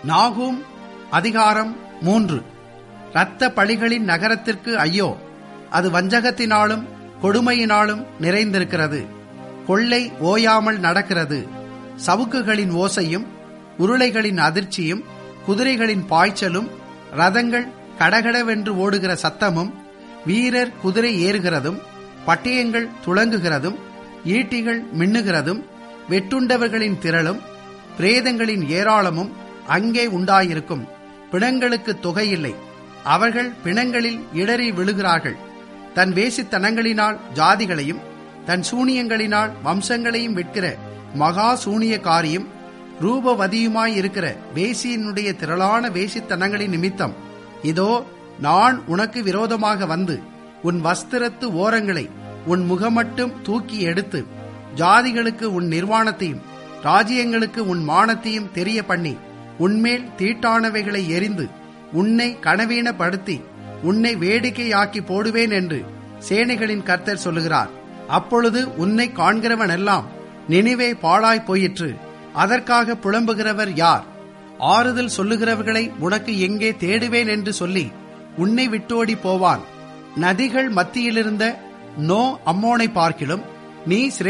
நாகூம் அதிகாரம் மூன்று இரத்த பழிகளின் நகரத்திற்கு ஐயோ அது வஞ்சகத்தினாலும் கொடுமையினாலும் நிறைந்திருக்கிறது கொள்ளை ஓயாமல் நடக்கிறது சவுக்குகளின் ஓசையும் உருளைகளின் அதிர்ச்சியும் குதிரைகளின் பாய்ச்சலும் ரதங்கள் கடகடவென்று ஓடுகிற சத்தமும் வீரர் குதிரை ஏறுகிறதும் பட்டயங்கள் துளங்குகிறதும் ஈட்டிகள் மின்னுகிறதும் வெட்டுண்டவர்களின் திரளும் பிரேதங்களின் ஏராளமும் அங்கே உண்டாயிருக்கும் பிணங்களுக்கு தொகையில்லை அவர்கள் பிணங்களில் இடறி விழுகிறார்கள் தன் வேசித்தனங்களினால் ஜாதிகளையும் தன் சூனியங்களினால் வம்சங்களையும் விற்கிற மகா சூனியக்காரியும் ரூபவதியுமாயிருக்கிற வேசியினுடைய திரளான வேசித்தனங்களின் நிமித்தம் இதோ நான் உனக்கு விரோதமாக வந்து உன் வஸ்திரத்து ஓரங்களை உன் முகமட்டும் தூக்கி எடுத்து ஜாதிகளுக்கு உன் நிர்வாணத்தையும் ராஜ்யங்களுக்கு உன் மானத்தையும் தெரிய பண்ணி உன்மேல் தீட்டானவைகளை எரிந்து உன்னை கனவீனப்படுத்தி உன்னை வேடிக்கையாக்கி போடுவேன் என்று சேனைகளின் கர்த்தர் சொல்லுகிறார் அப்பொழுது உன்னை காண்கிறவன் எல்லாம் நினைவே பாழாய் போயிற்று அதற்காக புலம்புகிறவர் யார் ஆறுதல் சொல்லுகிறவர்களை உனக்கு எங்கே தேடுவேன் என்று சொல்லி உன்னை விட்டோடி போவான் நதிகள் மத்தியிலிருந்த நோ அம்மோனை பார்க்கிலும் நீ